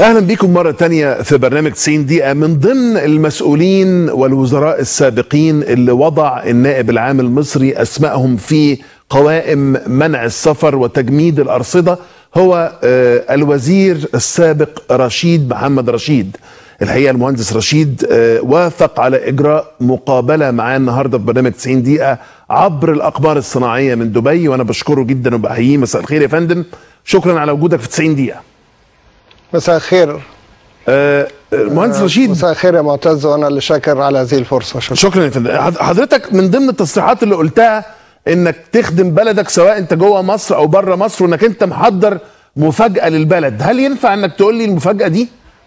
اهلا بكم مره تانية في برنامج 90 دقيقه من ضمن المسؤولين والوزراء السابقين اللي وضع النائب العام المصري اسمائهم في قوائم منع السفر وتجميد الارصده هو آه، الوزير السابق رشيد محمد رشيد الحقيقه المهندس رشيد آه، وافق على اجراء مقابله معاه النهارده في برنامج 90 دقيقه عبر الاقمار الصناعيه من دبي وانا بشكره جدا وبحييه مساء الخير يا فندم شكرا على وجودك في 90 دقيقه مساء الخير آه، المهندس رشيد مساء الخير يا معتز وانا اللي شاكر على هذه الفرصه شكرا شكرا يا فندم حض- حضرتك من ضمن التصريحات اللي قلتها انك تخدم بلدك سواء انت جوه مصر او بره مصر وانك انت محضر مفاجاه للبلد هل ينفع انك تقول لي المفاجاه دي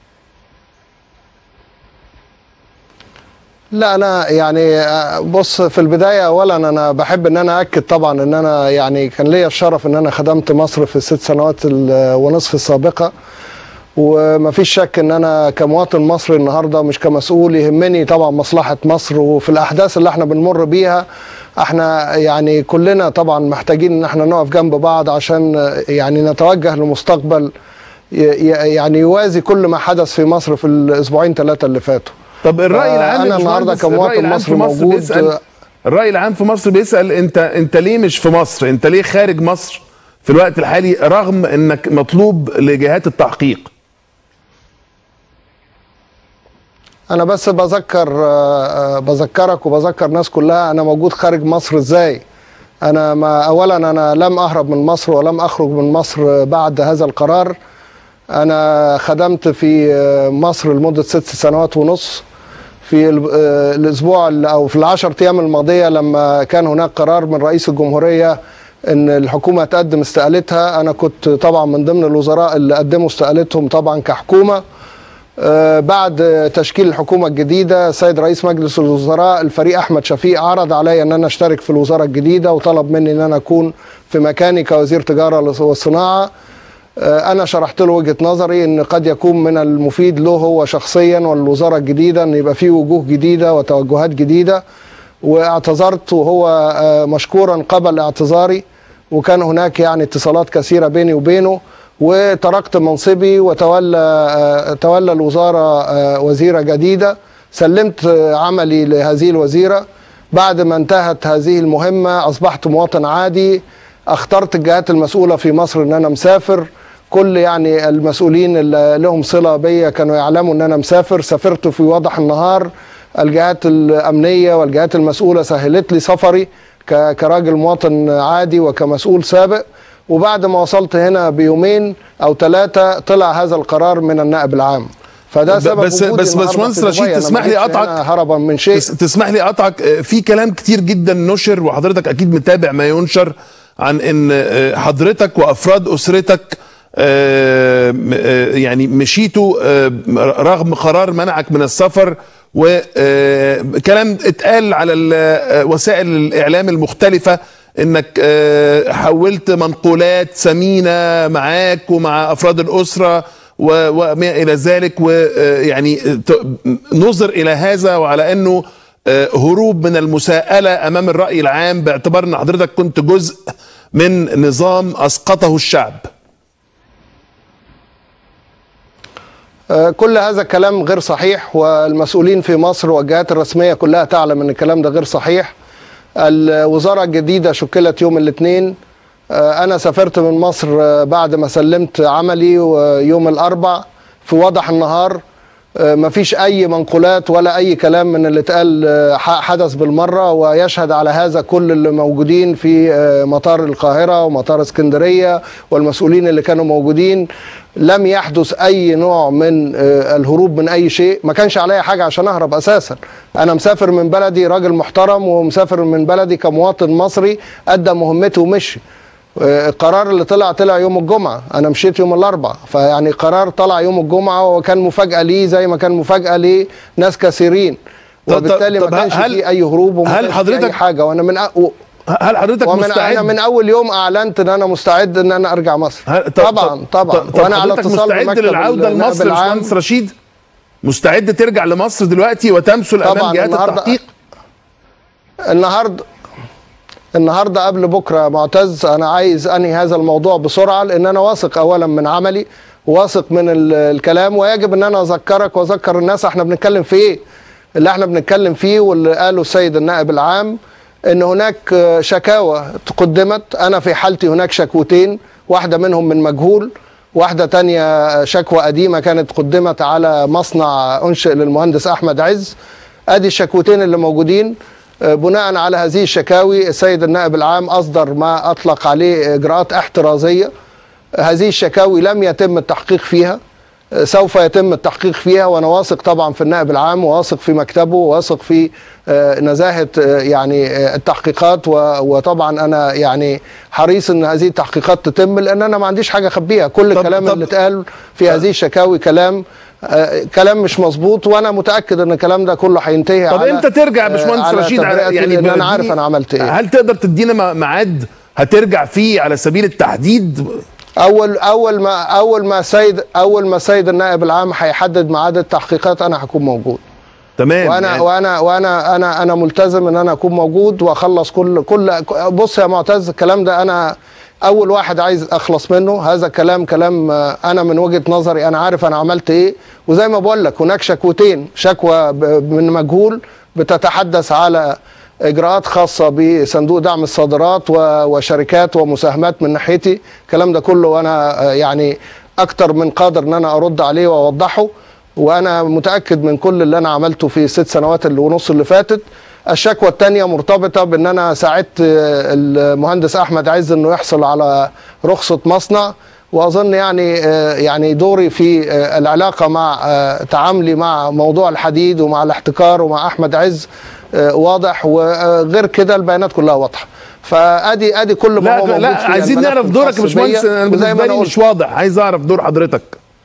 لا انا يعني آه، بص في البدايه اولا انا بحب ان انا اكد طبعا ان انا يعني كان ليا الشرف ان انا خدمت مصر في الست سنوات ال- ونصف السابقه ومفيش شك ان انا كمواطن مصري النهارده مش كمسؤول يهمني طبعا مصلحه مصر وفي الاحداث اللي احنا بنمر بيها احنا يعني كلنا طبعا محتاجين ان احنا نقف جنب بعض عشان آه، يعني نتوجه لمستقبل ي- ي- يعني يوازي كل ما حدث في مصر في الاسبوعين ثلاثه اللي فاتوا طب الراي العام أنا يا النهاردة باشمهندس، كمواطن الرأي العام مصري في مصر موجود، بيسأل الراي العام في مصر بيسال انت انت ليه مش في مصر انت ليه خارج مصر في الوقت الحالي رغم انك مطلوب لجهات التحقيق انا بس بذكر آه، آه، بذكرك وبذكر الناس كلها انا موجود خارج مصر ازاي انا ما اولا انا لم اهرب من مصر ولم اخرج من مصر بعد هذا القرار انا خدمت في آه، مصر لمده ست سنوات ونص في ال- آه، الاسبوع ال- او في العشر ايام الماضيه لما كان هناك قرار من رئيس الجمهوريه ان الحكومه تقدم استقالتها انا كنت طبعا من ضمن الوزراء اللي قدموا استقالتهم طبعا كحكومه آه، بعد تشكيل الحكومه الجديده السيد رئيس مجلس الوزراء الفريق احمد شفيق عرض علي ان انا اشترك في الوزاره الجديده وطلب مني ان انا اكون في مكاني كوزير تجاره والصناعه آه، انا شرحت له وجهه نظري ان قد يكون من المفيد له هو شخصيا والوزاره الجديده ان يبقى فيه وجوه جديده وتوجهات جديده واعتذرت وهو آه، مشكورا قبل اعتذاري وكان هناك يعني اتصالات كثيره بيني وبينه وتركت منصبي وتولى آه، تولى الوزاره آه، وزيره جديده سلمت آه، عملي لهذه الوزيره بعد ما انتهت هذه المهمه اصبحت مواطن عادي اخترت الجهات المسؤوله في مصر ان انا مسافر كل يعني المسؤولين اللي لهم صله بيا كانوا يعلموا ان انا مسافر سافرت في وضح النهار الجهات الامنيه والجهات المسؤوله سهلت لي سفري ك- كراجل مواطن عادي وكمسؤول سابق وبعد ما وصلت هنا بيومين او ثلاثه طلع هذا القرار من النائب العام فده ب- سبب بس- وجودي بس النهاردة باشمهندس في دبي. رشيد أنا ما تسمح لي جيتش أقطعك؟ هنا هربا من شيء تس- تسمح لي اقطعك آه، في كلام كتير جدا نشر وحضرتك اكيد متابع ما ينشر عن ان آه، حضرتك وافراد اسرتك آه، م- آه، يعني مشيتوا آه، رغم قرار منعك من السفر وكلام اتقال على ال- آه، وسائل الاعلام المختلفه انك آه، حولت منقولات ثمينه معاك ومع افراد الاسره و- وما الى ذلك ويعني نظر الى هذا وعلى انه آه، هروب من المساءله امام الراي العام باعتبار ان حضرتك كنت جزء من نظام اسقطه الشعب آه، كل هذا كلام غير صحيح والمسؤولين في مصر والجهات الرسمية كلها تعلم ان الكلام ده غير صحيح الوزارة الجديدة شكلت يوم الاثنين آه، انا سافرت من مصر آه، بعد ما سلمت عملي ويوم الاربع في وضح النهار آه، مفيش اي منقولات ولا اي كلام من اللي اتقال آه، ح- حدث بالمره ويشهد على هذا كل اللي موجودين في آه، مطار القاهره ومطار اسكندريه والمسؤولين اللي كانوا موجودين لم يحدث اي نوع من آه، الهروب من اي شيء ما كانش عليا حاجه عشان اهرب اساسا انا مسافر من بلدي راجل محترم ومسافر من بلدي كمواطن مصري ادى مهمته ومشي آه، القرار اللي طلع طلع يوم الجمعة أنا مشيت يوم الأربع فيعني قرار طلع يوم الجمعة وكان مفاجأة لي زي ما كان مفاجأة لناس كثيرين طب- وبالتالي طب ما كانش هل- فيه أي هروب وما هل كانش فيه حضرتك- أي حاجة وأنا من أ... و- هل حضرتك ومن مستعد أنا من أول يوم أعلنت إن أنا مستعد إن أنا أرجع مصر هل- طب- طبعا طب- طبعا طب وأنا على حضرتك اتصال مستعد بمكتب للعوده النائب لمصر يا العام. باشمهندس رشيد مستعد ترجع لمصر دلوقتي وتمثل امام طبعاً جهات النهاردة- التحقيق النهارده النهارده قبل بكره يا معتز انا عايز انهي هذا الموضوع بسرعه لان انا واثق اولا من عملي واثق من ال- الكلام ويجب ان انا اذكرك واذكر الناس احنا بنتكلم في ايه اللي احنا بنتكلم فيه واللي قاله السيد النائب العام ان هناك آه، شكاوى تقدمت انا في حالتي هناك شكوتين واحده منهم من مجهول واحده تانية شكوى قديمه كانت قدمت على مصنع انشئ للمهندس احمد عز ادي الشكوتين اللي موجودين آه، بناء على هذه الشكاوي السيد النائب العام اصدر ما اطلق عليه اجراءات احترازيه هذه الشكاوي لم يتم التحقيق فيها سوف يتم التحقيق فيها وانا واثق طبعا في النائب العام وواثق في مكتبه وواثق في آه، نزاهه آه، يعني آه، التحقيقات و- وطبعا انا يعني حريص ان هذه التحقيقات تتم لان انا ما عنديش حاجه اخبيها كل طب- الكلام طب- اللي اتقال في هذه الشكاوي كلام آه، كلام مش مظبوط وانا متاكد ان الكلام ده كله هينتهي طب على امتى ترجع يا آه، باشمهندس على رشيد على تبرئتي يعني لان انا دي- عارف انا عملت ايه هل تقدر تدينا م- ميعاد هترجع فيه على سبيل التحديد اول اول ما اول ما سيد اول ما سيد النائب العام هيحدد ميعاد التحقيقات انا هكون موجود تمام وانا يعني وانا وانا انا انا ملتزم ان انا اكون موجود واخلص كل كل بص يا معتز الكلام ده انا اول واحد عايز اخلص منه هذا الكلام كلام آه، انا من وجهه نظري انا عارف انا عملت ايه وزي ما بقول لك هناك شكوتين شكوى ب- من مجهول بتتحدث على اجراءات خاصه بصندوق دعم الصادرات و- وشركات ومساهمات من ناحيتي الكلام ده كله وانا آه، يعني اكتر من قادر ان انا ارد عليه واوضحه وانا متاكد من كل اللي انا عملته في الست سنوات اللي ونص اللي فاتت الشكوى الثانيه مرتبطه بان انا ساعدت آه، المهندس احمد عز انه يحصل على رخصه مصنع واظن يعني آه، يعني دوري في آه، العلاقه مع آه، تعاملي مع موضوع الحديد ومع الاحتكار ومع احمد عز آه، واضح وغير كده البيانات كلها واضحه فادي ادي كل ما لا هو موجود لا في عايزين الملف نعرف دورك يا الخاص باشمهندس بيا. انا وزي بالنسبه ما لي انا مش واضح عايز اعرف دور حضرتك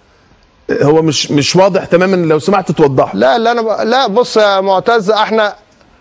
هو مش مش واضح تماما لو سمحت توضح لا اللي انا ب... لا بص يا معتز احنا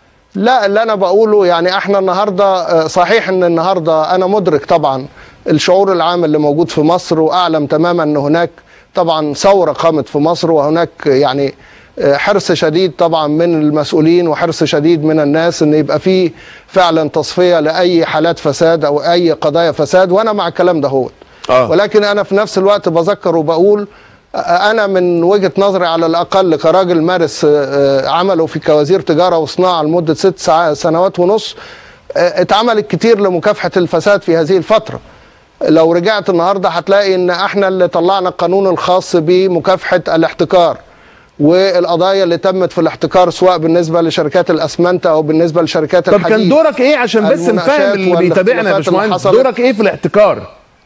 لا اللي انا بقوله يعني احنا النهارده آه، صحيح ان النهارده انا مدرك طبعا الشعور العام اللي موجود في مصر واعلم تماما ان هناك طبعا ثوره قامت في مصر وهناك يعني آه، حرص شديد طبعا من المسؤولين وحرص شديد من الناس ان يبقى في فعلا تصفيه لاي حالات فساد او اي قضايا فساد وانا مع الكلام ده هو آه. ولكن انا في نفس الوقت بذكر وبقول انا من وجهه نظري على الاقل كراجل مارس آه، عمله في كوزير تجاره وصناعه لمده ست ساعات سنوات ونص آه، اتعملت كتير لمكافحه الفساد في هذه الفتره لو رجعت النهارده هتلاقي ان احنا اللي طلعنا القانون الخاص بمكافحه الاحتكار والقضايا اللي تمت في الاحتكار سواء بالنسبه لشركات الاسمنت او بالنسبه لشركات طب الحديد كان دورك ايه عشان بس المناقشات نفهم اللي بيتابعنا يا والاختلافات اللي باشمهندس حصلت. دورك ايه في الاحتكار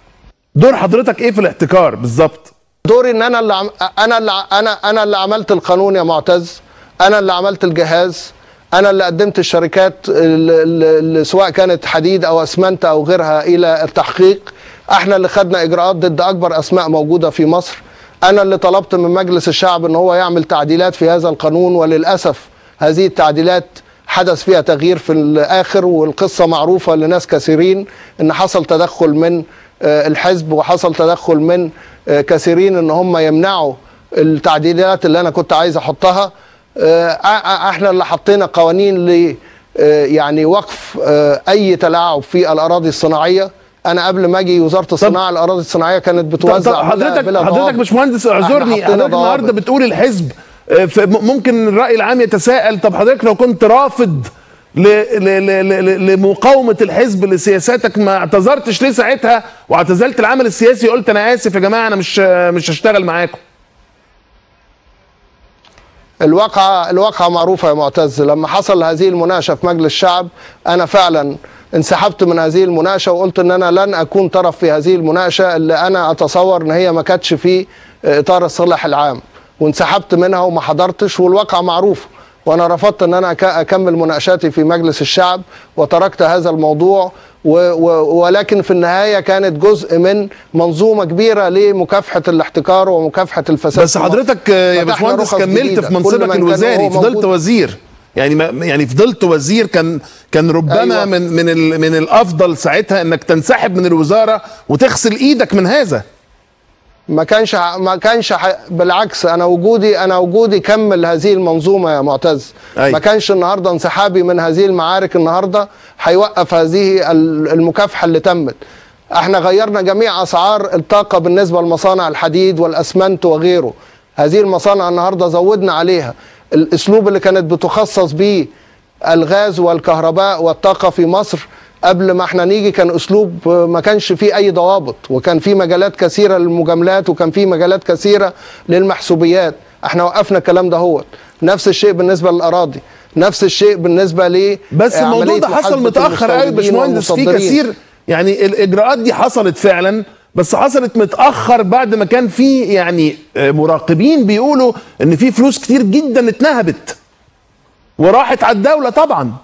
دور حضرتك ايه في الاحتكار بالظبط دوري ان انا اللي عم... انا اللي ع- انا انا اللي عملت القانون يا معتز انا اللي عملت الجهاز انا اللي قدمت الشركات اللي اللي سواء كانت حديد او اسمنت او غيرها الى التحقيق احنا اللي خدنا اجراءات ضد اكبر اسماء موجوده في مصر انا اللي طلبت من مجلس الشعب ان هو يعمل تعديلات في هذا القانون وللاسف هذه التعديلات حدث فيها تغيير في الاخر والقصه معروفه لناس كثيرين ان حصل تدخل من آه، الحزب وحصل تدخل من آه، كثيرين ان هم يمنعوا التعديلات اللي انا كنت عايز احطها آه، آه، احنا اللي حطينا قوانين ل آه، يعني وقف آه، اي تلاعب في الاراضي الصناعيه انا قبل ما اجي وزاره الصناعه الاراضي الصناعيه كانت طب بتوزع طب بلا- حضرتك بلا حضرتك ضوابط. باشمهندس احنا اعذرني حطينا حضرتك النهارده ضوابط. بتقول الحزب آه، ف- م- ممكن الراي العام يتساءل طب حضرتك لو كنت رافض ل- ل- ل- ل- لمقاومه الحزب لسياساتك ما اعتذرتش ليه ساعتها واعتزلت العمل السياسي قلت انا اسف يا جماعه انا مش مش هشتغل معاكم الواقعة الواقعة معروفة يا معتز لما حصل هذه المناقشة في مجلس الشعب أنا فعلا انسحبت من هذه المناقشة وقلت أن أنا لن أكون طرف في هذه المناقشة اللي أنا أتصور أن هي ما كانتش في إطار الصلاح العام وانسحبت منها وما حضرتش والواقعة معروفة وأنا رفضت أن أنا أك- أكمل مناقشاتي في مجلس الشعب وتركت هذا الموضوع و و ولكن في النهاية كانت جزء من منظومة كبيرة لمكافحة الاحتكار ومكافحة الفساد بس في مصر. حضرتك آه، يا فتحنا باشمهندس رخص كملت جديدة. في كل منصبك من كان الوزاري هو فضلت موجود- وزير يعني ما يعني فضلت وزير كان كان ربما أيوة. من من ال- من الافضل ساعتها انك تنسحب من الوزاره وتغسل ايدك من هذا ما كانش ع- ما كانش ح- بالعكس انا وجودي انا وجودي كمل هذه المنظومه يا معتز أيوة. ما كانش النهارده انسحابي من هذه المعارك النهارده هيوقف هذه ال- المكافحه اللي تمت احنا غيرنا جميع اسعار الطاقه بالنسبه لمصانع الحديد والاسمنت وغيره هذه المصانع النهارده زودنا عليها الاسلوب اللي كانت بتخصص بيه الغاز والكهرباء والطاقه في مصر قبل ما احنا نيجي كان اسلوب ما كانش فيه اي ضوابط وكان فيه مجالات كثيره للمجاملات وكان فيه مجالات كثيره للمحسوبيات احنا وقفنا الكلام ده هو نفس الشيء بالنسبه للاراضي نفس الشيء بالنسبه ل بس الموضوع عملية ده حصل محاسبة متاخر قوي يا المستوردين باشمهندس في والمصدرين. كثير يعني الاجراءات دي حصلت فعلا بس حصلت متاخر بعد ما كان في يعني آه، مراقبين بيقولوا ان في فلوس كتير جدا اتنهبت وراحت على الدوله طبعا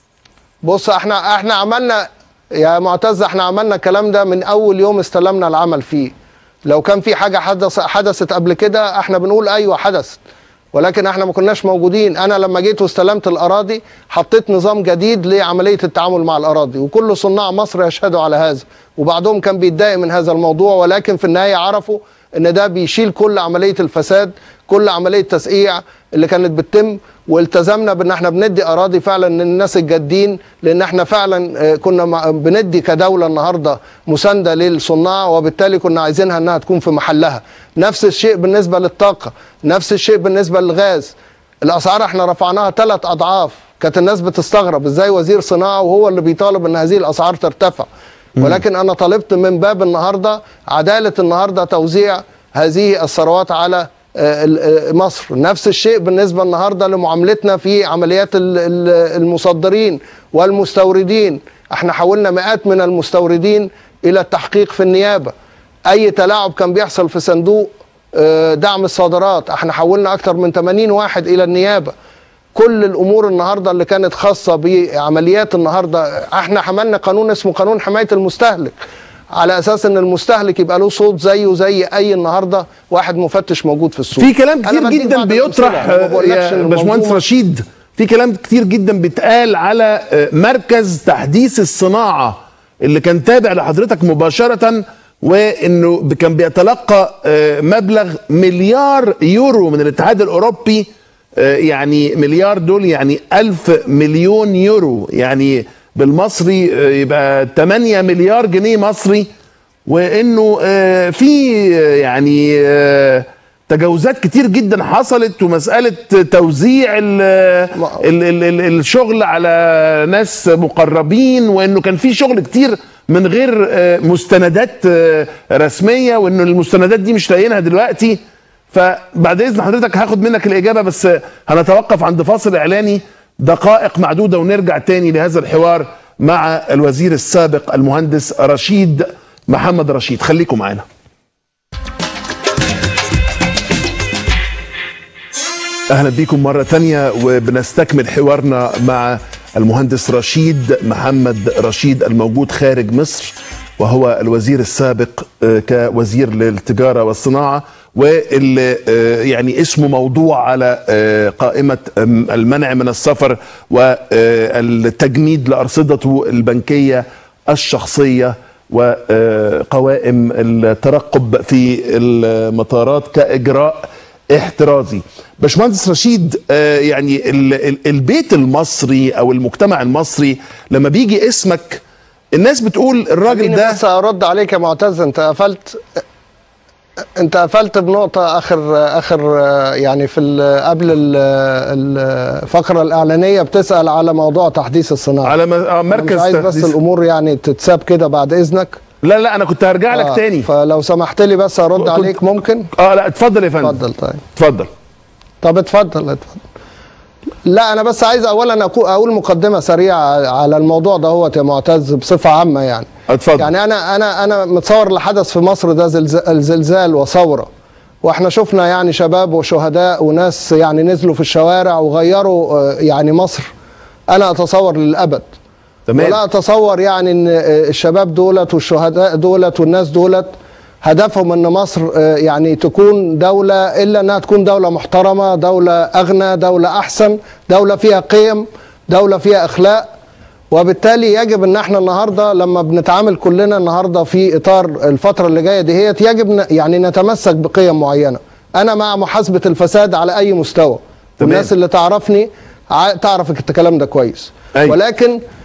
بص احنا احنا عملنا يا معتز احنا عملنا الكلام ده من اول يوم استلمنا العمل فيه لو كان في حاجه حدث حدثت قبل كده احنا بنقول ايوه حدثت ولكن احنا ما كناش موجودين انا لما جيت واستلمت الاراضي حطيت نظام جديد لعمليه التعامل مع الاراضي وكل صناع مصر يشهدوا على هذا وبعضهم كان بيتضايق من هذا الموضوع ولكن في النهايه عرفوا ان ده بيشيل كل عمليه الفساد كل عمليه تسقيع اللي كانت بتتم والتزمنا بان احنا بندي اراضي فعلا للناس الجادين لان احنا فعلا آه، كنا مع- بندي كدوله النهارده مسانده للصناع وبالتالي كنا عايزينها انها تكون في محلها نفس الشيء بالنسبه للطاقه نفس الشيء بالنسبه للغاز الاسعار احنا رفعناها ثلاث اضعاف كانت الناس بتستغرب ازاي وزير صناعه وهو اللي بيطالب ان هذه الاسعار ترتفع ولكن انا طالبت من باب النهارده عداله النهارده توزيع هذه الثروات على آه، ال- آه، مصر نفس الشيء بالنسبه النهارده لمعاملتنا في عمليات ال- ال- المصدرين والمستوردين احنا حولنا مئات من المستوردين الى التحقيق في النيابه اي تلاعب كان بيحصل في صندوق آه، دعم الصادرات احنا حولنا اكثر من 80 واحد الى النيابه كل الامور النهارده اللي كانت خاصه بعمليات النهارده احنا عملنا قانون اسمه قانون حمايه المستهلك على اساس ان المستهلك يبقى له صوت زيه زي اي النهارده واحد مفتش موجود في السوق في كلام أنا كتير بديك جدا بعض بيطرح الأمثلة، أنا ما آه، بقولكش يا إن باشمهندس المنظومة- رشيد في كلام كتير جدا بيتقال على آه، مركز تحديث الصناعه اللي كان تابع لحضرتك مباشره وانه كان بيتلقى آه، مبلغ مليار يورو من الاتحاد الاوروبي آه، يعني مليار دول يعني ألف مليون يورو يعني بالمصري آه، يبقى 8 مليار جنيه مصري وانه آه، في آه، يعني آه، تجاوزات كتير جدا حصلت ومساله توزيع ال ال ال ال الشغل على ناس مقربين وانه كان في شغل كتير من غير آه، مستندات آه، رسميه وانه المستندات دي مش لاقيينها دلوقتي فبعد اذن حضرتك هاخد منك الاجابه بس هنتوقف عند فاصل اعلاني دقائق معدوده ونرجع تاني لهذا الحوار مع الوزير السابق المهندس رشيد محمد رشيد خليكم معانا اهلا بيكم مرة تانية وبنستكمل حوارنا مع المهندس رشيد محمد رشيد الموجود خارج مصر وهو الوزير السابق آه، كوزير للتجارة والصناعة واللي آه، يعني اسمه موضوع على آه، قائمة آم، المنع من السفر والتجميد لأرصدته البنكية الشخصية وقوائم الترقب في المطارات كإجراء احترازي باشمهندس رشيد آه، يعني ال- ال- البيت المصري او المجتمع المصري لما بيجي اسمك الناس بتقول الراجل خليني ده بس ارد عليك يا معتز انت قفلت انت قفلت بنقطة اخر اخر يعني في ال- قبل ال- الفقرة الاعلانية بتسأل على موضوع تحديث الصناعة على م- آه، أنا مركز مش عايز بس تحديث- الامور يعني تتساب كده بعد اذنك لا لا انا كنت هرجع لك آه، تاني فلو سمحت لي بس ارد كنت- عليك ممكن اه لا اتفضل يا فندم اتفضل طيب اتفضل طب اتفضل اتفضل لا انا بس عايز اولا أكو- اقول مقدمه سريعه على الموضوع ده هو يا معتز بصفه عامه يعني اتفضل يعني انا انا انا متصور اللي حدث في مصر ده زلزال الزلزال وثوره واحنا شفنا يعني شباب وشهداء وناس يعني نزلوا في الشوارع وغيروا آه، يعني مصر انا اتصور للابد ولا تمام اتصور يعني ان آه، الشباب دولت والشهداء دولت والناس دولت هدفهم ان مصر آه، يعني تكون دوله الا انها تكون دوله محترمه دوله اغنى دوله احسن دوله فيها قيم دوله فيها اخلاق وبالتالي يجب ان احنا النهارده لما بنتعامل كلنا النهارده في اطار الفتره اللي جايه دي هي يجب ن- يعني نتمسك بقيم معينه انا مع محاسبه الفساد على اي مستوى تمام. والناس اللي تعرفني ع- تعرف الكلام ده كويس أيوة. ولكن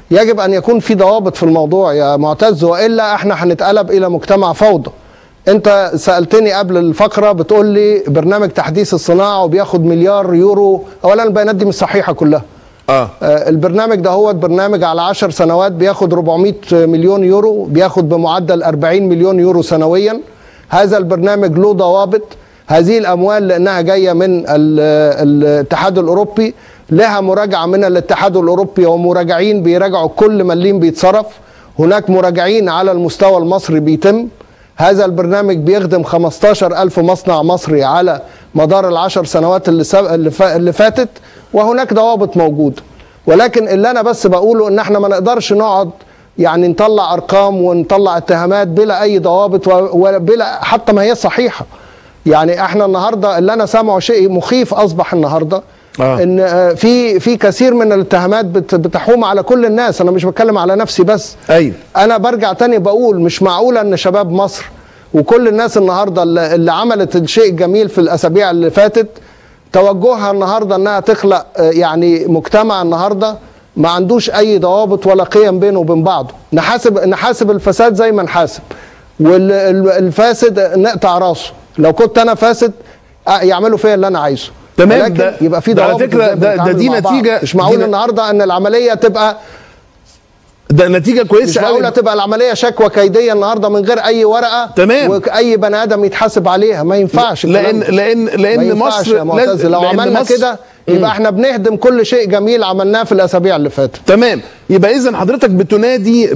يجب ان يكون في ضوابط في الموضوع يا معتز والا احنا هنتقلب الى مجتمع فوضى انت سالتني قبل الفقره بتقول لي برنامج تحديث الصناعه وبياخد مليار يورو اولا البيانات دي مش صحيحه كلها اه آه، البرنامج ده هو برنامج على 10 سنوات بياخد 400 مليون يورو بياخد بمعدل 40 مليون يورو سنويا هذا البرنامج له ضوابط هذه الاموال لانها جايه من ال- الاتحاد الاوروبي لها مراجعه من الاتحاد الاوروبي ومراجعين بيراجعوا كل مليم بيتصرف هناك مراجعين على المستوى المصري بيتم هذا البرنامج بيخدم 15 ألف مصنع مصري على مدار العشر سنوات اللي, سب... اللي, فا... اللي فاتت وهناك ضوابط موجودة ولكن اللي أنا بس بقوله إن احنا ما نقدرش نقعد يعني نطلع أرقام ونطلع اتهامات بلا أي ضوابط و- وبلا حتى ما هي صحيحة يعني احنا النهارده اللي انا سامعه شيء مخيف اصبح النهارده آه. ان آه، في في كثير من الاتهامات بت- بتحوم على كل الناس انا مش بتكلم على نفسي بس ايوه انا برجع تاني بقول مش معقوله ان شباب مصر وكل الناس النهارده اللي, اللي عملت الشيء الجميل في الاسابيع اللي فاتت توجهها النهارده انها تخلق آه، يعني مجتمع النهارده ما عندوش اي ضوابط ولا قيم بينه وبين بعضه نحاسب نحاسب الفساد زي ما نحاسب والفاسد نقطع راسه لو كنت انا فاسد آه، يعملوا فيا اللي انا عايزه تمام، ولكن ده- يبقى في ده على ضوابط فكرة إزاي ده- ده بنتعامل دي مع بعض. نتيجة- مش معقول دي ن- النهارده ان العمليه تبقى ده نتيجه مش كويسه معقوله قوي تبقى العمليه شكوى كيديه النهارده من غير اي ورقه تمام. واي بني ادم يتحاسب عليها ما ينفعش الكلام لان ده. لان ما لان ينفعش مصر يا معتز لو لأن عملنا مصر- كده يبقى احنا بنهدم كل شيء جميل عملناه في الاسابيع اللي فاتت تمام يبقى اذا حضرتك بتنادي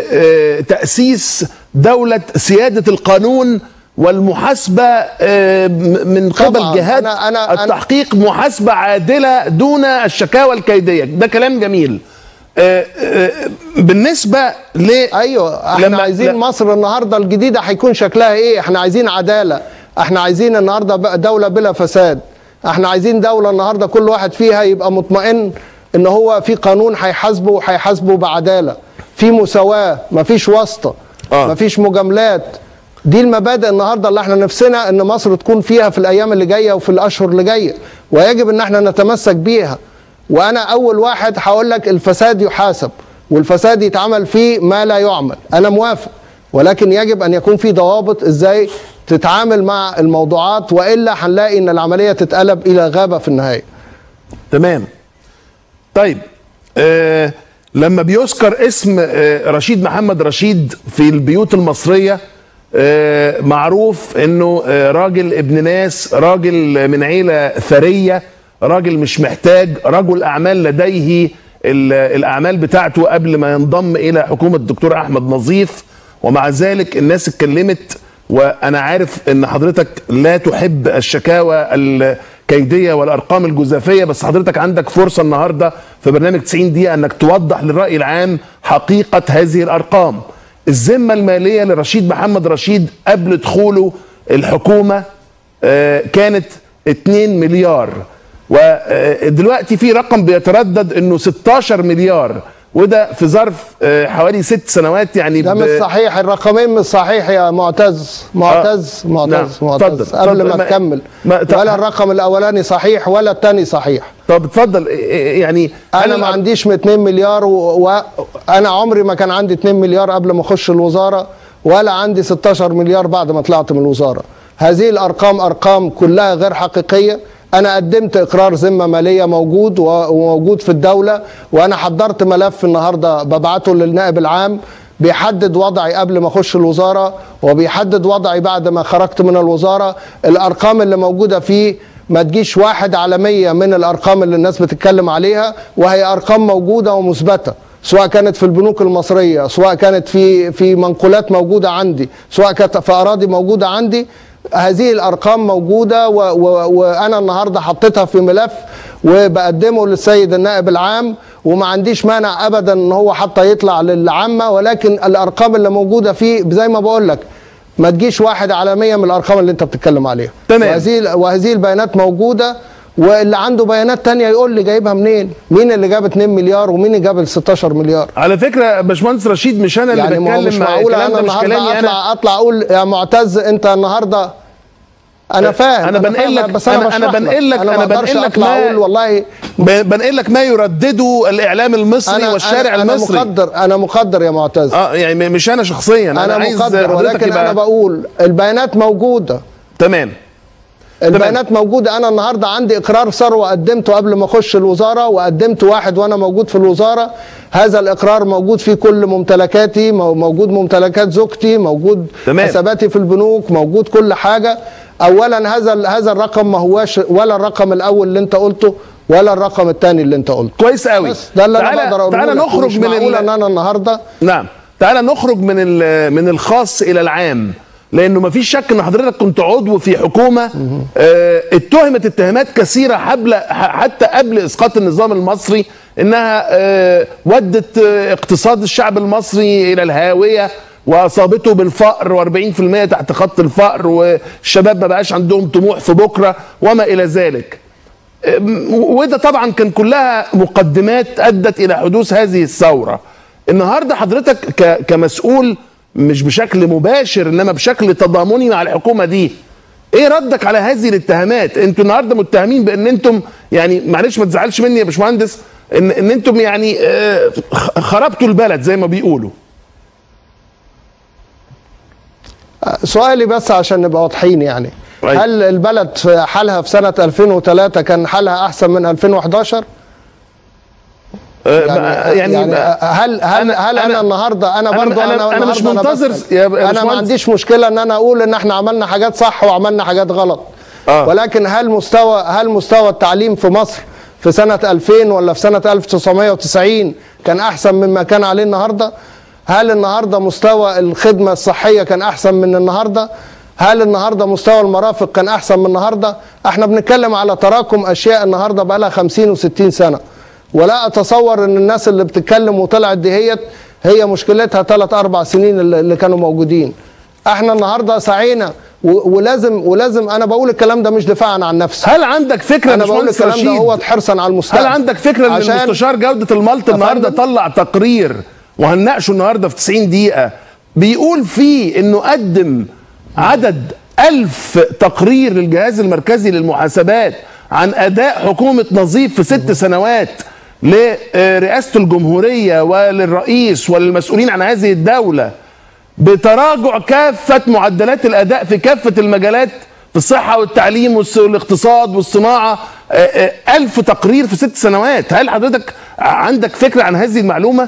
بتاسيس دوله سياده القانون والمحاسبه آه، م- من قبل طبعاً. جهات أنا- أنا- أنا- التحقيق محاسبه عادله دون الشكاوى الكيديه ده كلام جميل آه، آه، بالنسبه ل ايوه احنا لما- عايزين لا- مصر النهارده الجديده هيكون شكلها ايه احنا عايزين عداله احنا عايزين النهارده بقى دوله بلا فساد احنا عايزين دوله النهارده كل واحد فيها يبقى مطمئن ان هو في قانون هيحاسبه وهيحاسبه بعداله في مساواه مفيش واسطه آه. مفيش مجاملات دي المبادئ النهارده اللي احنا نفسنا ان مصر تكون فيها في الايام اللي جايه وفي الاشهر اللي جايه ويجب ان احنا نتمسك بيها وانا اول واحد هقول لك الفساد يحاسب والفساد يتعمل فيه ما لا يعمل انا موافق ولكن يجب ان يكون في ضوابط ازاي تتعامل مع الموضوعات والا هنلاقي ان العمليه تتقلب الى غابه في النهايه تمام طيب آه لما بيذكر اسم آه رشيد محمد رشيد في البيوت المصرية آه معروف انه آه راجل ابن ناس راجل من عيلة ثرية راجل مش محتاج رجل اعمال لديه ال- الاعمال بتاعته قبل ما ينضم الى حكومة الدكتور احمد نظيف ومع ذلك الناس اتكلمت وانا عارف ان حضرتك لا تحب الشكاوى الكيديه والارقام الجزافيه بس حضرتك عندك فرصه النهارده في برنامج 90 دقيقه انك توضح للراي العام حقيقه هذه الارقام الذمه الماليه لرشيد محمد رشيد قبل دخوله الحكومه آه، كانت 2 مليار ودلوقتي في رقم بيتردد انه 16 مليار وده في ظرف آه، حوالي ست سنوات يعني ده ب- مش صحيح الرقمين مش صحيح يا معتز معتز آه. معتز نعم. معتز اتفضل، قبل اتفضل. ما ما- تكمل ما- طب- ولا الرقم الاولاني صحيح ولا الثاني صحيح طب اتفضل إيه- إيه- يعني انا هل ما الأر- عنديش 2 مليار وانا عمري ما كان عندي 2 مليار قبل ما اخش الوزاره ولا عندي 16 مليار بعد ما طلعت من الوزاره هذه الارقام ارقام كلها غير حقيقيه انا قدمت اقرار ذمه ماليه موجود و- وموجود في الدوله وانا حضرت ملف النهارده ببعته للنائب العام بيحدد وضعي قبل ما اخش الوزاره وبيحدد وضعي بعد ما خرجت من الوزاره الارقام اللي موجوده فيه ما تجيش واحد على مية من الارقام اللي الناس بتتكلم عليها وهي ارقام موجوده ومثبته سواء كانت في البنوك المصريه سواء كانت في في منقولات موجوده عندي سواء كانت في اراضي موجوده عندي هذه الارقام موجوده و و وانا النهارده حطيتها في ملف وبقدمه للسيد النائب العام وما عنديش مانع ابدا ان هو حتى يطلع للعامه ولكن الارقام اللي موجوده فيه زي ما بقول لك ما تجيش واحد على 100 من الارقام اللي انت بتتكلم عليها تمام. وهذه وهذه البيانات موجوده واللي عنده بيانات تانية يقول لي جايبها منين مين اللي جاب 2 مليار ومين اللي جاب ال 16 مليار على فكره باشمهندس رشيد مش انا اللي يعني ما هو بتكلم مش مع معقوله الكلام انا ده مش النهارده كلامي اطلع انا اطلع اقول يا معتز انت النهارده انا فاهم انا بنقل فاهم، لك بس انا انا انا بشرح بنقل لك انا ما انا اقدرش بنقل لك اطلع اقول ما والله ب- بنقل لك ما يردده الاعلام المصري والشارع أنا المصري انا مقدر انا مقدر يا معتز اه يعني م- مش انا شخصيا انا, انا عايز مقدر حضرتك ولكن يبقى انا بقول البيانات موجوده تمام البيانات موجوده انا النهارده عندي اقرار ثروه قدمته قبل ما اخش الوزاره وقدمت واحد وانا موجود في الوزاره هذا الاقرار موجود فيه كل ممتلكاتي مو- موجود ممتلكات زوجتي موجود تمام. حساباتي في البنوك موجود كل حاجه اولا هذا ال- هذا الرقم ما هواش ولا الرقم الاول اللي انت قلته ولا الرقم الثاني اللي انت قلته كويس قوي بس ده اللي انا تعالى- بقدر اقوله تعالى لك. نخرج مش من معقول ال- ان انا النهارده نعم تعالى نخرج من ال- من الخاص الى العام لانه ما فيش شك ان حضرتك كنت عضو في حكومه آه، اتهمت اتهامات كثيره حبل ح- حتى قبل اسقاط النظام المصري انها آه، ودت آه، اقتصاد الشعب المصري الى الهاويه واصابته بالفقر و40% تحت خط الفقر والشباب ما بقاش عندهم طموح في بكره وما الى ذلك وده طبعا كان كلها مقدمات ادت الى حدوث هذه الثوره النهارده حضرتك ك- كمسؤول مش بشكل مباشر انما بشكل تضامني مع الحكومه دي ايه ردك على هذه الاتهامات انتوا النهارده متهمين بان انتم يعني معلش ما تزعلش مني يا باشمهندس ان ان انتم يعني آه، خ- خربتوا البلد زي ما بيقولوا سؤالي بس عشان نبقى واضحين يعني أيوة. هل البلد في حالها في سنة 2003 كان حالها أحسن من 2011؟ آه، يعني, يعني, يعني هل هل أنا- هل انا, أنا- النهارده انا أنا- برضه أنا- انا, أنا مش النهاردة منتظر بسأل. يا انا ما باشمهندس. عنديش مشكله ان انا اقول ان احنا عملنا حاجات صح وعملنا حاجات غلط آه. ولكن هل مستوى هل مستوى التعليم في مصر في سنه 2000 ولا في سنه 1990 كان احسن مما كان عليه النهارده هل النهارده مستوى الخدمه الصحيه كان احسن من النهارده هل النهارده مستوى المرافق كان احسن من النهارده احنا بنتكلم على تراكم اشياء النهارده بقى لها 50 و60 سنه ولا اتصور ان الناس اللي بتتكلم وطلعت دهيت هي مشكلتها ثلاث اربع سنين اللي اللي كانوا موجودين احنا النهارده سعينا و- ولازم ولازم انا بقول الكلام ده مش دفاعا عن نفسي هل عندك فكره يا انا بقول باشمهندس الكلام ده رشيد هو حرصا على المستقبل هل عندك فكره ان عشان المستشار جوده الملط النهارده أفندم؟ طلع تقرير وهنناقشه النهارده في 90 دقيقه بيقول فيه انه قدم عدد ألف تقرير للجهاز المركزي للمحاسبات عن اداء حكومه نظيف في ست سنوات لرئاسه الجمهوريه وللرئيس وللمسؤولين عن هذه الدوله بتراجع كافة معدلات الأداء في كافة المجالات في الصحة والتعليم والس- والاقتصاد والصناعة آه، آه، ألف تقرير في ست سنوات هل حضرتك عندك فكرة عن هذه المعلومة؟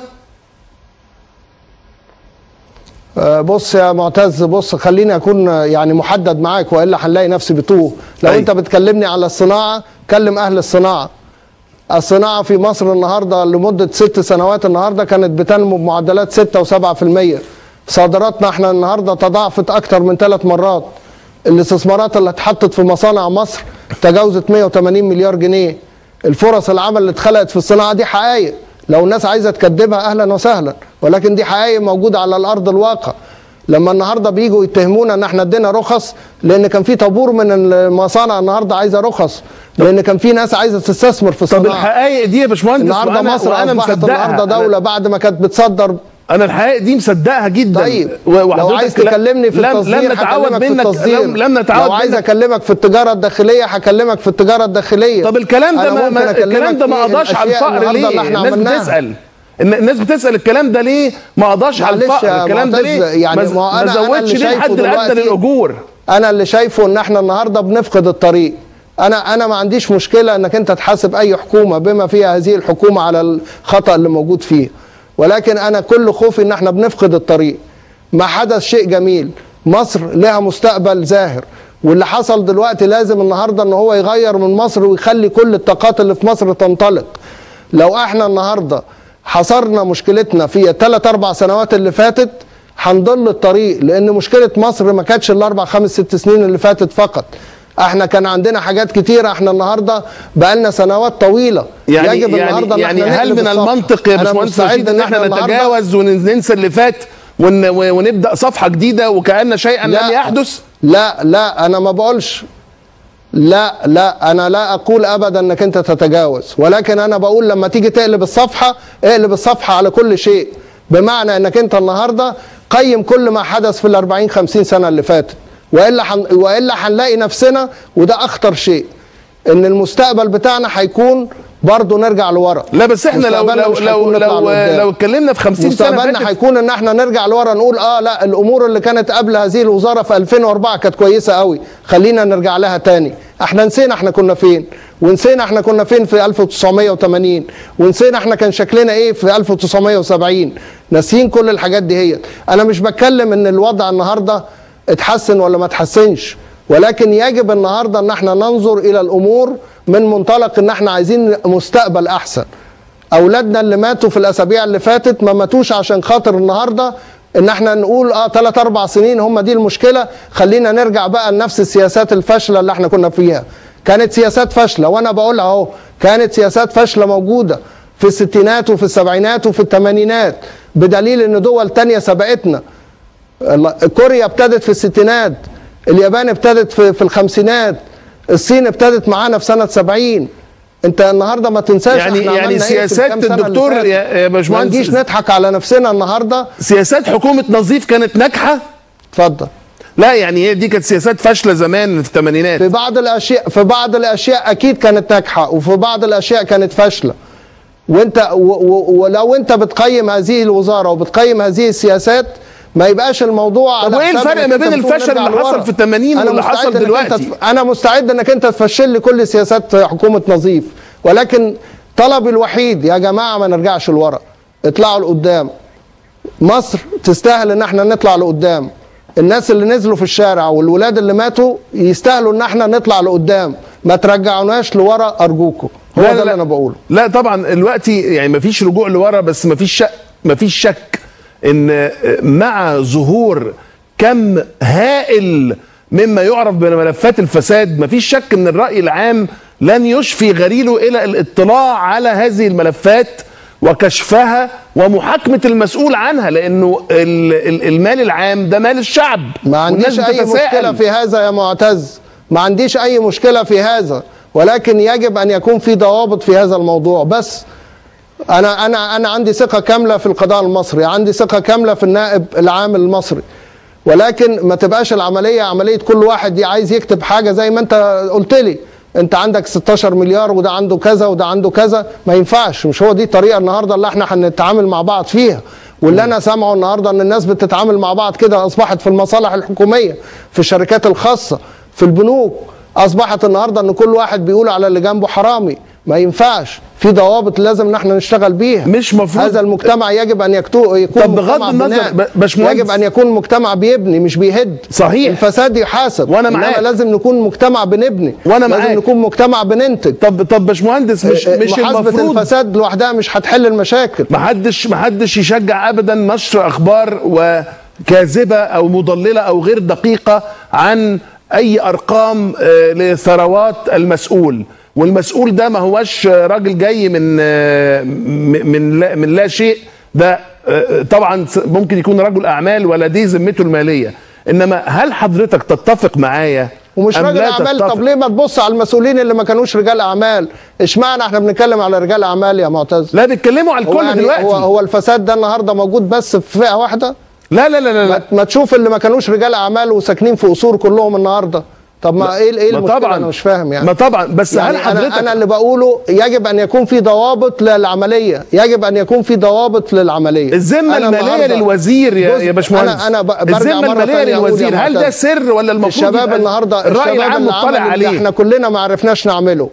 آه، بص يا معتز بص خليني اكون آه، يعني محدد معاك والا هنلاقي نفسي بتوه لو أيوة. انت بتكلمني على الصناعه كلم اهل الصناعه الصناعه في مصر النهارده لمده ست سنوات النهارده كانت بتنمو بمعدلات 6 و7% صادراتنا احنا النهارده تضاعفت اكتر من ثلاث مرات الاستثمارات اللي اتحطت في مصانع مصر تجاوزت 180 مليار جنيه الفرص العمل اللي اتخلقت في الصناعه دي حقائق لو الناس عايزه تكذبها اهلا وسهلا ولكن دي حقائق موجوده على الارض الواقع لما النهارده بيجوا يتهمونا ان احنا ادينا رخص لان كان في طابور من المصانع النهارده عايزه رخص لان كان في ناس عايزه تستثمر في طب الصناعه الحقائق دي يا باشمهندس النهارده وأنا- مصر وأنا اصبحت مصدقها. النهارده أنا- دوله بعد ما كانت بتصدر أنا الحقائق دي مصدقها جدا طيب و- لو وحضرتك عايز لا- تكلمني في لم- التصدير لم نتعود هكلمك في منك التصدير لم, لم نتعود لو عايز منك اكلمك في التجاره الداخليه هكلمك في التجاره الداخليه طب الكلام ده أنا ما, ممكن ما أكلمك الكلام ده ما في قضاش على الأشياء الفقر النهاردة ليه؟ اللي احنا الناس عملناها. بتسأل الن- الناس بتسأل الكلام ده ليه ما قضاش على معلش الفقر يا الكلام ده معتز، ليه يعني ما, ما هو ما أنا- أنا زودش اللي ليه شايفه الحد الأدنى دلوقتي- للأجور انا اللي شايفه ان احنا النهارده بنفقد الطريق انا انا ما عنديش مشكله انك انت تحاسب اي حكومه بما فيها هذه الحكومه على الخطا اللي موجود فيه ولكن انا كل خوفي ان احنا بنفقد الطريق ما حدث شيء جميل مصر لها مستقبل زاهر واللي حصل دلوقتي لازم النهارده ان هو يغير من مصر ويخلي كل الطاقات اللي في مصر تنطلق لو احنا النهارده حصرنا مشكلتنا في الثلاث اربع سنوات اللي فاتت هنضل الطريق لان مشكله مصر ما كانتش الاربع خمس ست سنين اللي فاتت فقط احنا كان عندنا حاجات كتيره احنا النهارده بقالنا سنوات طويله يعني يجب يعني النهارده ان يعني احنا هل نقلب من الصفحة. المنطق يا أنا باشمهندس مستعد رشيد ان احنا النهاردة- نتجاوز وننسى اللي فات ون ونبدا صفحه جديده وكأن شيئا لم يحدث لا لا انا ما بقولش لا لا انا لا اقول ابدا انك انت تتجاوز ولكن انا بقول لما تيجي تقلب الصفحه اقلب الصفحه على كل شيء بمعنى انك انت النهارده قيم كل ما حدث في ال 40 50 سنه اللي فاتت والا حن والا هنلاقي نفسنا وده اخطر شيء ان المستقبل بتاعنا هيكون برضه نرجع لورا لا بس احنا لو مستقبلنا لو مش لو هيكون نطلع لو, لقدام. لو اتكلمنا في 50 سنه مستقبلنا فاتت هيكون ان احنا نرجع لورا نقول اه لا الامور اللي كانت قبل هذه الوزاره في 2004 كانت كويسه قوي خلينا نرجع لها تاني احنا نسينا احنا كنا فين ونسينا احنا كنا فين في 1980 ونسينا احنا كان شكلنا ايه في 1970 ناسيين كل الحاجات دي هي انا مش بتكلم ان الوضع النهارده اتحسن ولا ما اتحسنش ولكن يجب النهارده ان احنا ننظر الى الامور من منطلق ان احنا عايزين مستقبل احسن اولادنا اللي ماتوا في الاسابيع اللي فاتت ما ماتوش عشان خاطر النهارده ان احنا نقول اه ثلاث اربع سنين هم دي المشكله خلينا نرجع بقى لنفس السياسات الفاشله اللي احنا كنا فيها كانت سياسات فاشله وانا بقولها اهو كانت سياسات فاشله موجوده في الستينات وفي السبعينات وفي الثمانينات بدليل ان دول تانية سبقتنا الله- كوريا ابتدت في الستينات اليابان ابتدت في, في الخمسينات الصين ابتدت معانا في سنه 70 انت النهارده ما تنساش يعني- احنا يعني عملنا ايه في سياسات الكام سنة اللي الدكتور فاتت. يا- يا ما باشمهندس- نجيش نضحك على نفسنا النهارده سياسات حكومه نظيف كانت ناجحه اتفضل لا يعني هي دي كانت سياسات فاشله زمان في الثمانينات في بعض الاشياء في بعض الاشياء اكيد كانت ناجحه وفي بعض الاشياء كانت فاشله وانت و و ولو انت بتقيم هذه الوزاره وبتقيم هذه السياسات ما يبقاش الموضوع طب على وإيه حساب الفرق إنك ما انت بين بتقول الفشل نرجع اللي حصل لورا. في التمانين أنا واللي حصل مستعد إنك دلوقتي؟ أنت تف- انا مستعد انك انت تفشل لي كل سياسات حكومه نظيف ولكن طلبي الوحيد يا جماعه ما نرجعش لورا اطلعوا لقدام مصر تستاهل ان احنا نطلع لقدام الناس اللي نزلوا في الشارع والولاد اللي ماتوا يستاهلوا ان احنا نطلع لقدام ما ترجعوناش لورا ارجوكم هو لا ده لا اللي لا. انا بقوله لا طبعا دلوقتي يعني مفيش رجوع لورا بس مفيش شك مفيش شك ان مع ظهور كم هائل مما يعرف بملفات الفساد مفيش شك ان الراي العام لن يشفي غريله الى الاطلاع على هذه الملفات وكشفها ومحاكمه المسؤول عنها لانه ال- ال- المال العام ده مال الشعب ما عنديش والناس اي بتتساءل. مشكله في هذا يا معتز ما عنديش اي مشكله في هذا ولكن يجب ان يكون في ضوابط في هذا الموضوع بس انا انا انا عندي ثقه كامله في القضاء المصري عندي ثقه كامله في النائب العام المصري ولكن ما تبقاش العمليه عمليه كل واحد عايز يكتب حاجه زي ما انت قلت لي انت عندك 16 مليار وده عنده كذا وده عنده كذا ما ينفعش مش هو دي الطريقه النهارده اللي احنا هنتعامل مع بعض فيها واللي انا سامعه النهارده ان الناس بتتعامل مع بعض كده اصبحت في المصالح الحكوميه في الشركات الخاصه في البنوك اصبحت النهارده ان كل واحد بيقول على اللي جنبه حرامي ما ينفعش في ضوابط لازم ان احنا نشتغل بيها مش مفروض- هذا المجتمع يجب ان يكتو يكون طب بغض مجتمع النظر بناء. ب- باشمهندس- يجب ان يكون مجتمع بيبني مش بيهد صحيح. الفساد يحاسب وأنا إنما معاك. لازم نكون مجتمع بنبني وأنا معاك. لازم نكون مجتمع بننتج طب طب باشمهندس مش مش محاسبه المفروض الفساد لوحدها مش هتحل المشاكل محدش محدش يشجع ابدا نشر اخبار وكاذبه او مضلله او غير دقيقه عن اي ارقام آه، لثروات المسؤول والمسؤول ده ما هوش راجل جاي من آه، م- من لا من لا شيء ده آه، طبعا س- ممكن يكون رجل اعمال ولديه ذمته الماليه انما هل حضرتك تتفق معايا ومش أم راجل لا اعمال تتفق؟ طب ليه ما تبص على المسؤولين اللي ما كانوش رجال اعمال اشمعنى احنا بنتكلم على رجال اعمال يا معتز لا بيتكلموا على هو, الكل يعني دلوقتي هو هو الفساد ده النهارده موجود بس في فئه واحده لا لا لا لا, لا. ما, ما تشوف اللي ما كانوش رجال اعمال وساكنين في قصور كلهم النهارده طب ما ايه ايه ما المشكله طبعا انا مش فاهم يعني ما طبعا بس يعني هل حضرتك انا انا اللي بقوله يجب ان يكون في ضوابط للعمليه يجب ان يكون في ضوابط للعمليه الذمه أنا الماليه النهاردة للوزير يا, جزء- يا باشمهندس انا انا ب- برجع الذمه مرة الماليه تانية أقول يا للوزير هل ده معتز. سر ولا المفروض الشباب يبقى النهارده الراي الشباب العام اللي مطلع عمل اللي عليه احنا كلنا ما عرفناش نعمله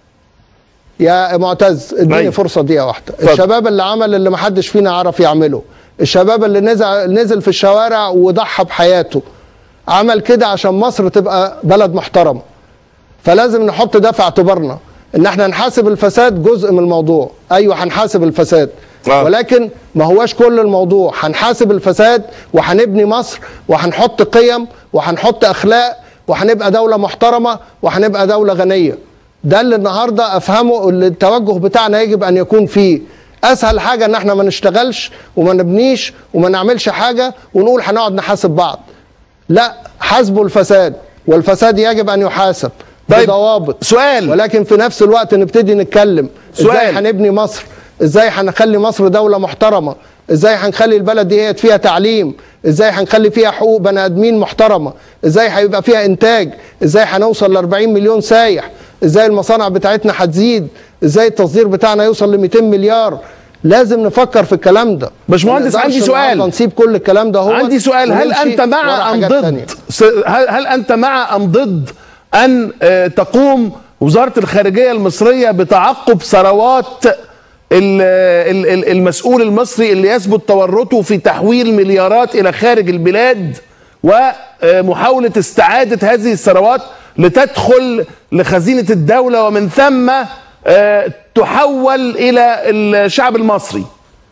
يا معتز اديني أيوة. فرصه دقيقه واحده اتفضل. الشباب اللي عمل اللي ما حدش فينا عرف يعمله الشباب اللي نزل نزل في الشوارع وضحى بحياته عمل كده عشان مصر تبقى بلد محترم فلازم نحط ده في اعتبارنا ان احنا نحاسب الفساد جزء من الموضوع ايوه هنحاسب الفساد آه. ولكن ما هواش كل الموضوع هنحاسب الفساد وهنبني مصر وهنحط قيم وهنحط اخلاق وهنبقى دولة محترمة وهنبقى دولة غنية ده اللي النهاردة افهمه اللي التوجه بتاعنا يجب ان يكون فيه اسهل حاجة ان احنا ما نشتغلش وما نبنيش وما نعملش حاجة ونقول هنقعد نحاسب بعض لا حاسبوا الفساد والفساد يجب ان يحاسب طيب، بضوابط سؤال. ولكن في نفس الوقت نبتدي نتكلم ازاي سؤال. هنبني مصر ازاي هنخلي مصر دولة محترمة ازاي هنخلي البلد دي فيها تعليم ازاي هنخلي فيها حقوق بني ادمين محترمه ازاي هيبقى فيها انتاج ازاي هنوصل ل 40 مليون سايح ازاي المصانع بتاعتنا هتزيد ازاي التصدير بتاعنا يوصل ل 200 مليار لازم نفكر في الكلام ده باشمهندس، ما نقدرش عندي سؤال. النهاردة نسيب كل الكلام ده هو عندي سؤال هل ونمشي انت ورا مع ام حاجات تانية. ضد س- هل, هل انت مع ام ضد ان آه، تقوم وزاره الخارجيه المصريه بتعقب ثروات ال- ال- ال- المسؤول المصري اللي يثبت تورطه في تحويل مليارات الى خارج البلاد ومحاوله استعاده هذه الثروات لتدخل لخزينه الدوله ومن ثم آه، تحول الى الشعب المصري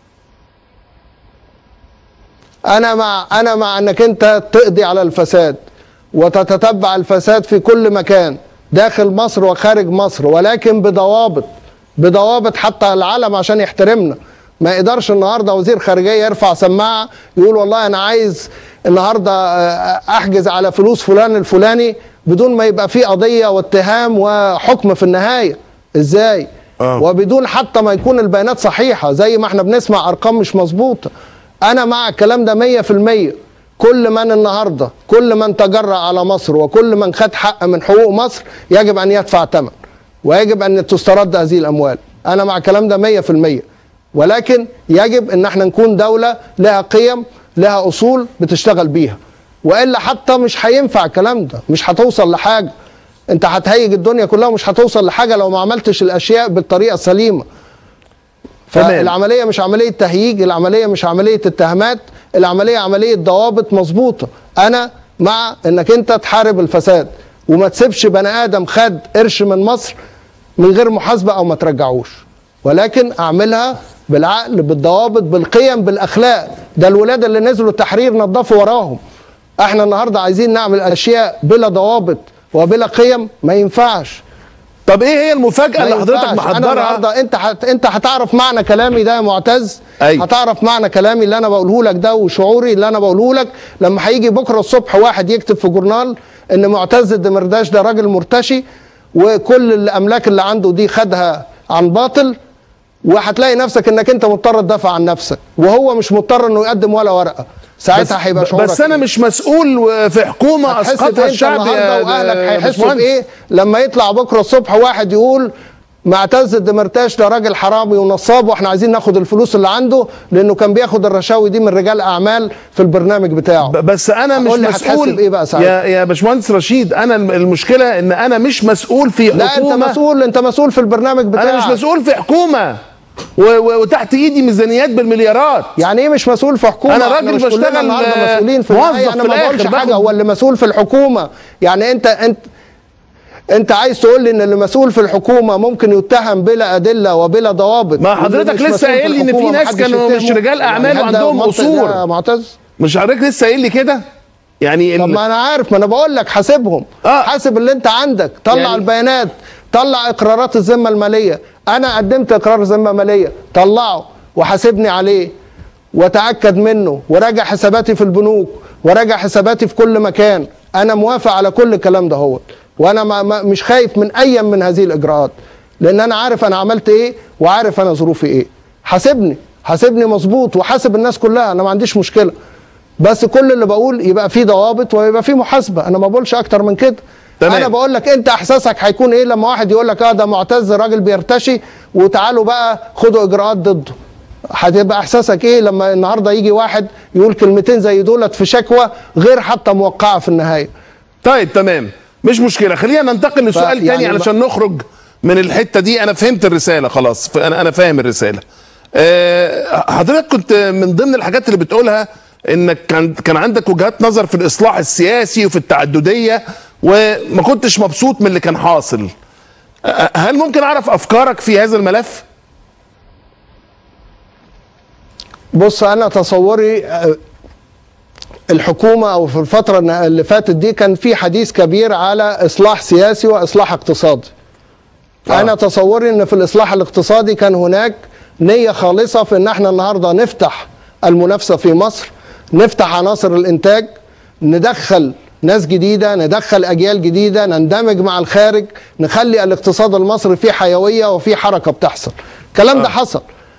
انا مع انا مع انك انت تقضي على الفساد وتتتبع الفساد في كل مكان داخل مصر وخارج مصر ولكن بضوابط بضوابط حتى العالم عشان يحترمنا ما يقدرش النهارده وزير خارجيه يرفع سماعه يقول والله انا عايز النهارده آه، احجز على فلوس فلان الفلاني بدون ما يبقى في قضيه واتهام وحكم في النهايه ازاي آه. وبدون حتى ما يكون البيانات صحيحه زي ما احنا بنسمع ارقام مش مظبوطه انا مع الكلام ده 100% كل من النهارده كل من تجرأ على مصر وكل من خد حق من حقوق مصر يجب ان يدفع ثمن ويجب ان تسترد هذه الاموال انا مع الكلام ده 100% ولكن يجب ان احنا نكون دوله لها قيم لها اصول بتشتغل بيها والا حتى مش هينفع الكلام ده مش هتوصل لحاجه انت هتهيج الدنيا كلها ومش هتوصل لحاجه لو ما عملتش الاشياء بالطريقه السليمه تمام. فالعمليه مش عمليه تهييج العمليه مش عمليه اتهامات العمليه عمليه ضوابط مظبوطه انا مع انك انت تحارب الفساد وما تسيبش بني ادم خد قرش من مصر من غير محاسبه او ما ترجعوش ولكن اعملها بالعقل بالضوابط بالقيم بالاخلاق ده الولاد اللي نزلوا التحرير نظفوا وراهم احنا النهارده عايزين نعمل اشياء بلا ضوابط وبلا قيم ما ينفعش طب ايه هي المفاجاه ما اللي حضرتك ينفعش. انا محضرها النهارده انت هت... انت هتعرف معنى كلامي ده يا معتز أيوة. هتعرف معنى كلامي اللي انا بقوله لك ده وشعوري اللي انا بقوله لك لما هيجي بكره الصبح واحد يكتب في جورنال ان معتز الدمرداش ده راجل مرتشي وكل الاملاك اللي عنده دي خدها عن باطل وهتلاقي نفسك انك انت مضطر تدافع عن نفسك وهو مش مضطر انه يقدم ولا ورقه ساعتها هيبقى شعورك بس انا إيه؟ مش مسؤول في حكومه هتحس اسقطها انت الشعب النهارده يا واهلك يا هيحسوا باشمهندس. بايه لما يطلع بكره الصبح واحد يقول معتز الدمرتاش ده راجل حرامي ونصاب واحنا عايزين ناخد الفلوس اللي عنده لانه كان بياخد الرشاوي دي من رجال اعمال في البرنامج بتاعه ب- بس انا مش قول لي هتحس مسؤول بإيه بقى ساعتها؟ يا يا باشمهندس رشيد انا الم- المشكله ان انا مش مسؤول في لا حكومه انت مسؤول انت مسؤول في البرنامج بتاعك انا مش مسؤول في حكومه و- و- وتحت ايدي ميزانيات بالمليارات يعني ايه مش مسؤول في حكومه أنا إحنا راجل مش كلنا بشتغل، النهارده آه، مسؤولين في موظف النهاية. انا في ما بقولش الآخر، حاجه باخد- هو اللي مسؤول في الحكومه يعني انت انت انت عايز تقول لي ان اللي مسؤول في الحكومه ممكن يتهم بلا ادله وبلا ضوابط ما واللي حضرتك مش لسه مسؤول قايل لي إن في الحكومة ناس محدش كانوا مش يتهمه؟ رجال أعمال هل ده وعندهم منطق قصور؟ ده يا معتز مش حضرتك لسه قايل لي كده يعني طب ال- ما انا عارف ما انا بقول لك حاسبهم آه. حاسب اللي انت عندك طلع يعني- يعني البيانات طلع اقرارات الذمه الماليه انا قدمت اقرار ذمه ماليه طلعه وحاسبني عليه وتاكد منه وراجع حساباتي في البنوك وراجع حساباتي في كل مكان انا موافق على كل الكلام ده هو وانا ما ما مش خايف من اي من هذه الاجراءات لان انا عارف انا عملت ايه وعارف انا ظروفي ايه حاسبني حاسبني مظبوط وحاسب الناس كلها انا ما عنديش مشكله بس كل اللي بقول يبقى فيه ضوابط ويبقى فيه محاسبه انا ما بقولش اكتر من كده تمام. انا بقول لك انت احساسك هيكون ايه لما واحد يقول لك اه ده معتز راجل بيرتشي وتعالوا بقى خدوا اجراءات ضده هتبقى احساسك ايه لما النهارده يجي واحد يقول كلمتين زي دولت في شكوى غير حتى موقعه في النهايه طيب تمام مش مشكله خلينا ننتقل لسؤال يعني تاني بقى- علشان نخرج من الحته دي انا فهمت الرساله خلاص ف- انا انا فاهم الرساله أه حضرتك كنت من ضمن الحاجات اللي بتقولها انك كان كان عندك وجهات نظر في الاصلاح السياسي وفي التعدديه وما كنتش مبسوط من اللي كان حاصل أه، هل ممكن اعرف افكارك في هذا الملف بص انا تصوري آه، الحكومه او في الفتره اللي فاتت دي كان في حديث كبير على اصلاح سياسي واصلاح اقتصادي آه. انا تصوري ان في الاصلاح الاقتصادي كان هناك نيه خالصه في ان احنا النهارده نفتح المنافسه في مصر نفتح عناصر الانتاج ندخل ناس جديده ندخل اجيال جديده نندمج مع الخارج نخلي الاقتصاد المصري فيه حيويه وفيه حركه بتحصل الكلام ده حصل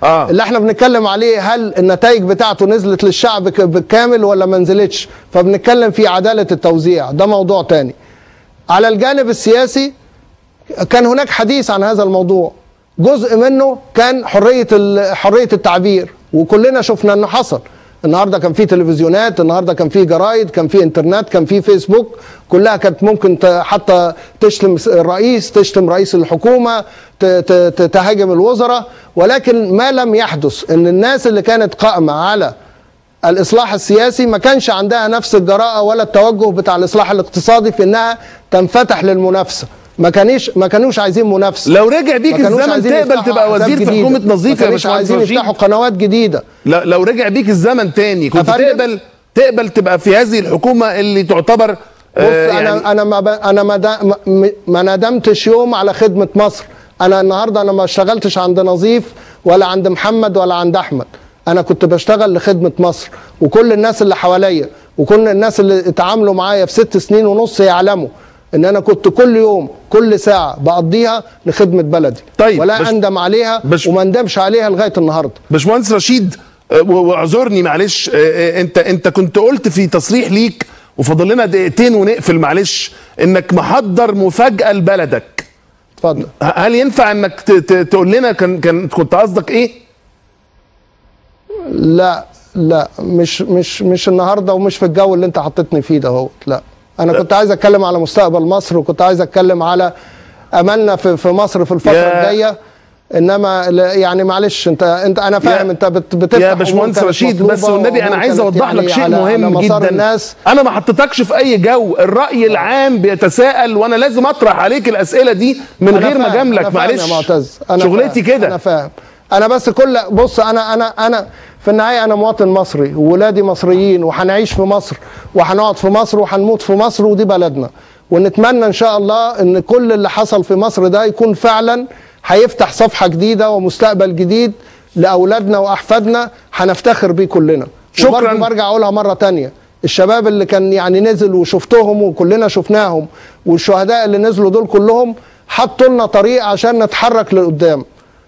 آه. اللي احنا بنتكلم عليه هل النتائج بتاعته نزلت للشعب ك- بالكامل ولا ما نزلتش فبنتكلم في عداله التوزيع ده موضوع تاني على الجانب السياسي كان هناك حديث عن هذا الموضوع جزء منه كان حريه ال- حريه التعبير وكلنا شفنا انه حصل النهارده كان في تلفزيونات النهارده كان في جرايد كان في انترنت كان في فيسبوك كلها كانت ممكن ت- حتى تشتم الرئيس تشتم رئيس الحكومه ت- ت- ت- تهاجم الوزراء ولكن ما لم يحدث ان الناس اللي كانت قائمه على الاصلاح السياسي ما كانش عندها نفس الجراءه ولا التوجه بتاع الاصلاح الاقتصادي في انها تنفتح للمنافسه ما كانيش ما كانوش عايزين منافسه لو رجع بيك ما كانوش الزمن عايزين تقبل يفتحوا تبقى أحزاب وزير في جديدة. حكومه نظيف ما يا كانوش باشمهندس عايزين رشيد يفتحوا قنوات جديده لا لو رجع بيك الزمن تاني كنت أفندم؟ تقبل تقبل تبقى في هذه الحكومه اللي تعتبر بص آه، انا يعني انا ما ب... انا ما, دا... ما ما ندمتش يوم على خدمه مصر انا النهارده انا ما اشتغلتش عند نظيف ولا عند محمد ولا عند احمد انا كنت بشتغل لخدمه مصر وكل الناس اللي حواليا وكل الناس اللي اتعاملوا معايا في ست سنين ونص يعلموا ان انا كنت كل يوم كل ساعه بقضيها لخدمه بلدي طيب، ولا بش- اندم عليها بش- وما اندمش عليها لغايه النهارده باشمهندس رشيد آه، و- واعذرني معلش آه، آه، انت انت كنت قلت في تصريح ليك وفاضل لنا دقيقتين ونقفل معلش انك محضر مفاجاه لبلدك اتفضل ه- هل ينفع انك ت- ت- تقول لنا كان كان كنت قصدك ايه؟ لا لا مش مش مش النهارده ومش في الجو اللي انت حطيتني فيه ده هو لا انا كنت عايز اتكلم على مستقبل مصر وكنت عايز اتكلم على املنا في في مصر في الفتره يا- الجايه انما لا- يعني معلش انت انت انا فاهم يا- انت بت- بتفتح يا أمور باشمهندس كانت رشيد مطلوبة بس والنبي انا وأمور عايز كانت اوضح لك يعني شيء على- على مهم مسار جدا الناس انا ما حطيتكش في اي جو الراي العام بيتساءل وانا لازم اطرح عليك الاسئله دي من أنا غير ما فاهم، اجاملك أنا فاهم معلش يا معتز أنا شغلتي فاهم، كده انا فاهم انا بس كل بص انا انا انا في النهايه انا مواطن مصري وولادي مصريين وهنعيش في مصر وهنقعد في مصر وهنموت في مصر ودي بلدنا ونتمنى ان شاء الله ان كل اللي حصل في مصر ده يكون فعلا هيفتح صفحه جديده ومستقبل جديد لاولادنا واحفادنا هنفتخر بيه كلنا شكراً. وبرضه برجع اقولها مره تانية الشباب اللي كان يعني نزل وشفتهم وكلنا شفناهم والشهداء اللي نزلوا دول كلهم حطوا لنا طريق عشان نتحرك لقدام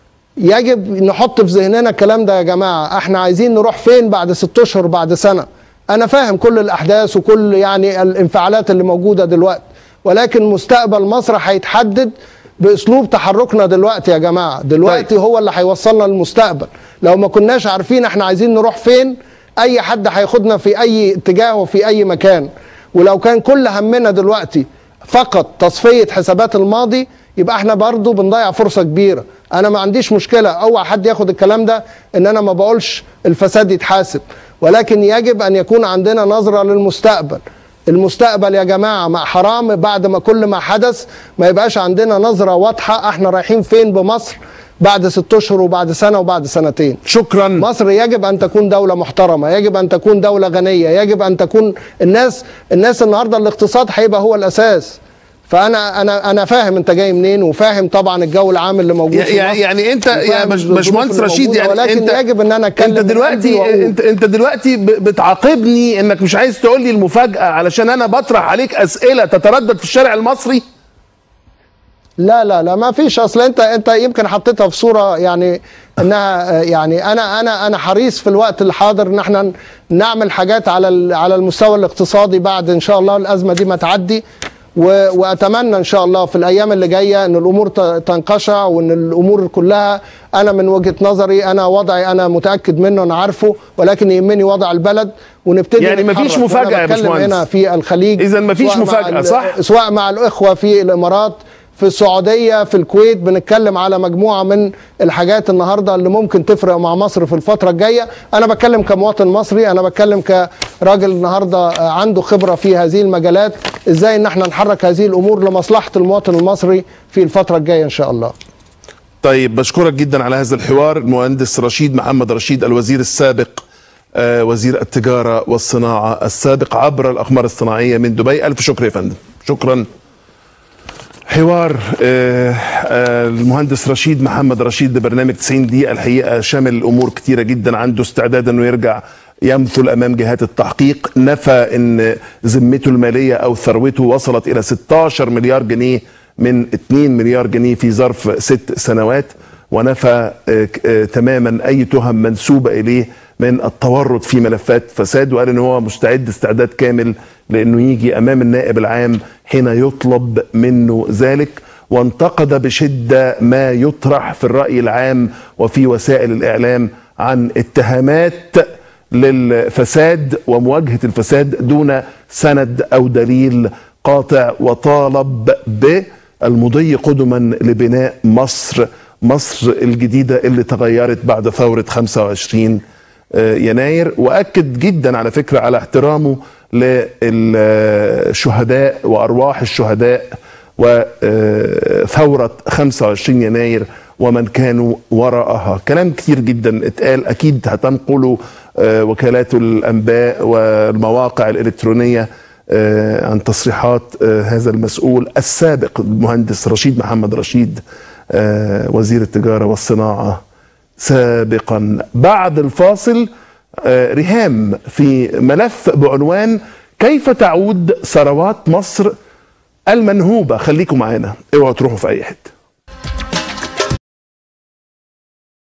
يجب نحط في ذهننا الكلام ده يا جماعه احنا عايزين نروح فين بعد ست اشهر بعد سنه انا فاهم كل الاحداث وكل يعني الانفعالات اللي موجوده دلوقتي ولكن مستقبل مصر هيتحدد باسلوب تحركنا دلوقتي يا جماعه دلوقتي طيب. هو اللي هيوصلنا للمستقبل لو ما كناش عارفين احنا عايزين نروح فين اي حد هياخدنا في اي اتجاه وفي اي مكان ولو كان كل همنا دلوقتي فقط تصفيه حسابات الماضي يبقى احنا برضو بنضيع فرصه كبيره انا ما عنديش مشكله اوعى حد ياخد الكلام ده ان انا ما بقولش الفساد يتحاسب ولكن يجب ان يكون عندنا نظره للمستقبل المستقبل يا جماعه مع حرام بعد ما كل ما حدث ما يبقاش عندنا نظره واضحه احنا رايحين فين بمصر بعد ست اشهر وبعد سنه وبعد سنتين شكرا مصر يجب ان تكون دوله محترمه يجب ان تكون دوله غنيه يجب ان تكون الناس الناس النهارده الاقتصاد هيبقى هو الاساس فانا انا انا فاهم انت جاي منين وفاهم طبعا الجو العام اللي موجود في يعني مصر يعني انت يا وفاهم باش- الظروف باشمهندس اللي رشيد موجودة، يعني ولكن انت يجب ان انا اتكلم انت من دلوقتي قلبي وأقول. انت انت دلوقتي ب- بتعاقبني انك مش عايز تقول لي المفاجاه علشان انا بطرح عليك اسئله تتردد في الشارع المصري لا لا لا ما فيش اصل انت انت يمكن حطيتها في صوره يعني انها آه، يعني انا انا انا حريص في الوقت الحاضر ان احنا نعمل حاجات على ال- على المستوى الاقتصادي بعد ان شاء الله الازمه دي ما تعدي و- واتمنى ان شاء الله في الايام اللي جايه ان الامور ت- تنقشع وان الامور كلها انا من وجهه نظري انا وضعي انا متاكد منه انا عارفه ولكن يهمني وضع البلد ونبتدي يعني نتحرك. مفيش وأنا مفاجأة يا بتكلم باشمهندس. هنا في الخليج إذن مفيش سواء مع مفاجأة، ال- صح؟ سواء مع الاخوه في الامارات في السعوديه في الكويت بنتكلم على مجموعه من الحاجات النهارده اللي ممكن تفرق مع مصر في الفتره الجايه انا بتكلم كمواطن مصري انا بتكلم كراجل النهارده عنده خبره في هذه المجالات ازاي ان احنا نحرك هذه الامور لمصلحه المواطن المصري في الفتره الجايه ان شاء الله طيب بشكرك جدا على هذا الحوار المهندس رشيد محمد رشيد الوزير السابق آه، وزير التجارة والصناعة السابق عبر الأقمار الصناعية من دبي ألف شكر يا فندم شكرا حوار آه، آه، المهندس رشيد محمد رشيد ببرنامج 90 دقيقة الحقيقة شامل أمور كتيرة جدا عنده استعداد أنه يرجع يمثل أمام جهات التحقيق نفى أن ذمته المالية أو ثروته وصلت إلى 16 مليار جنيه من 2 مليار جنيه في ظرف ست سنوات ونفى آه، ك- آه، تماما اي تهم منسوبه اليه من التورط في ملفات فساد وقال ان هو مستعد استعداد كامل لانه يجي امام النائب العام حين يطلب منه ذلك وانتقد بشده ما يطرح في الراي العام وفي وسائل الاعلام عن اتهامات للفساد ومواجهه الفساد دون سند او دليل قاطع وطالب بالمضي قدما لبناء مصر مصر الجديده اللي تغيرت بعد ثوره 25 يناير واكد جدا على فكره على احترامه للشهداء وارواح الشهداء وثوره 25 يناير ومن كانوا وراءها كلام كتير جدا اتقال اكيد هتنقله آه، وكالات الانباء والمواقع الالكترونيه آه، عن تصريحات آه، هذا المسؤول السابق المهندس رشيد محمد رشيد آه، وزير التجاره والصناعه سابقا بعد الفاصل آه، ريهام في ملف بعنوان كيف تعود ثروات مصر المنهوبه خليكم معانا اوعوا تروحوا في اي حته